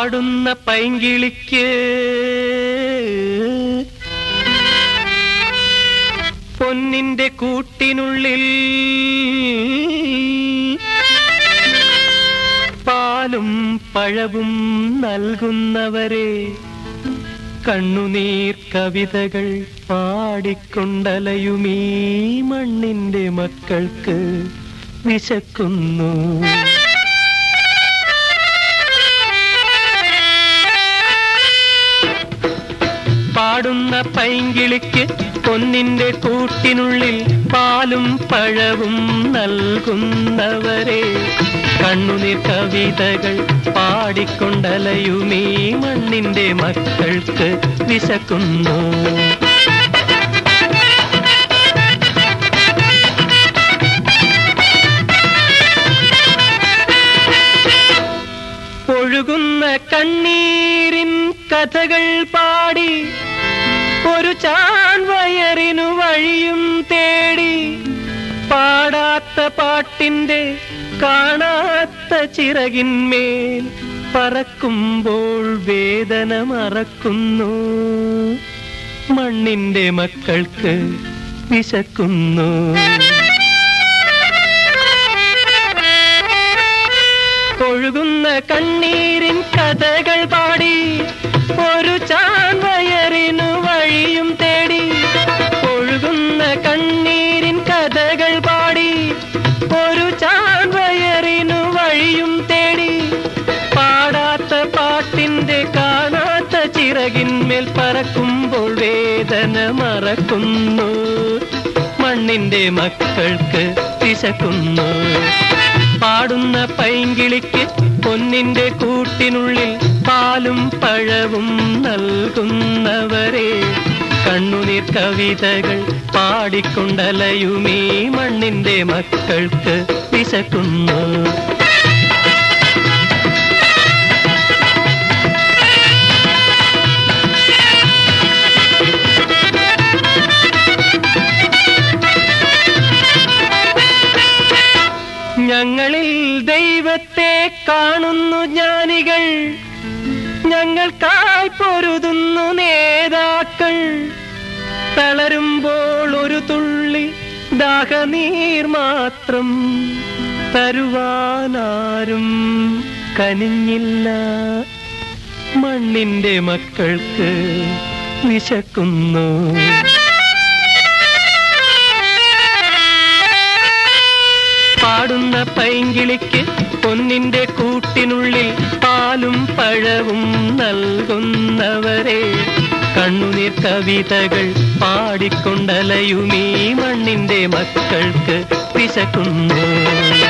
പാടുന്ന പൈങ്കിളിക്ക് പൊന്നിന്റെ കൂട്ടിനുള്ളിൽ പാലും പഴവും നൽകുന്നവരെ കണ്ണുനീർ കവിതകൾ പാടിക്കൊണ്ടലയുമീ മണ്ണിന്റെ മക്കൾക്ക് വിശക്കുന്നു പാടുന്ന പൈങ്കിളിക്ക് പൊന്നിന്റെ കൂട്ടിനുള്ളിൽ പാലും പഴവും നൽകുന്നവരെ കണ്ണുനീർ കവിതകൾ പാടിക്കൊണ്ടലയുമീ മണ്ണിന്റെ മക്കൾക്ക് വിശക്കുന്നു ഒഴുകുന്ന കണ്ണീരിൻ കഥകൾ പാടി ഒരു ചാൺവയറിനു വഴിയും തേടി പാടാത്ത പാട്ടിന്റെ കാണാത്ത ചിറകിന്മേൽ പറക്കുമ്പോൾ വേദന മറക്കുന്നു മണ്ണിന്റെ മക്കൾക്ക് വിശക്കുന്നു ഒഴുകുന്ന കണ്ണീരിൻ കഥകൾ പാടി ഒരു ചാൻവയറിനു വഴിയും തേടി ഒഴുകുന്ന കണ്ണീരിൻ കഥകൾ പാടി ഒരു ചാൻവയറിനു വഴിയും തേടി പാടാത്ത പാട്ടിന്റെ കാണാത്ത ചിറകിന്മേൽ പറക്കുമ്പോൾ വേദന മറക്കുന്നു മണ്ണിന്റെ മക്കൾക്ക് വിശക്കുന്നു പാടുന്ന പൈങ്കിളിക്ക് പൊന്നിന്റെ കൂട്ടിനുള്ളിൽ പാലും പഴവും നൽകുന്നവരെ കണ്ണുനീർ കവിതകൾ പാടിക്കൊണ്ടലയുമീ മണ്ണിന്റെ മക്കൾക്ക് വിശക്കുന്നു ഞങ്ങളിൽ ദൈവത്തെ കാണുന്നു ജ്ഞാനികൾ ഞങ്ങൾക്കായി പൊരുതുന്നു നേതാക്കൾ തളരുമ്പോൾ ഒരു തുള്ളി ദാഹനീർ മാത്രം തരുവാനാരും കനിഞ്ഞില്ല മണ്ണിന്റെ മക്കൾക്ക് വിശക്കുന്നു പാടുന്ന പൈങ്കിളിക്ക് പൊന്നിന്റെ കൂട്ടിനുള്ളിൽ പാലും പഴവും നൽകുന്നവരെ കണ്ണുനീർ കവിതകൾ പാടിക്കൊണ്ടലയുമീ മണ്ണിന്റെ മക്കൾക്ക് വിശക്കുന്നു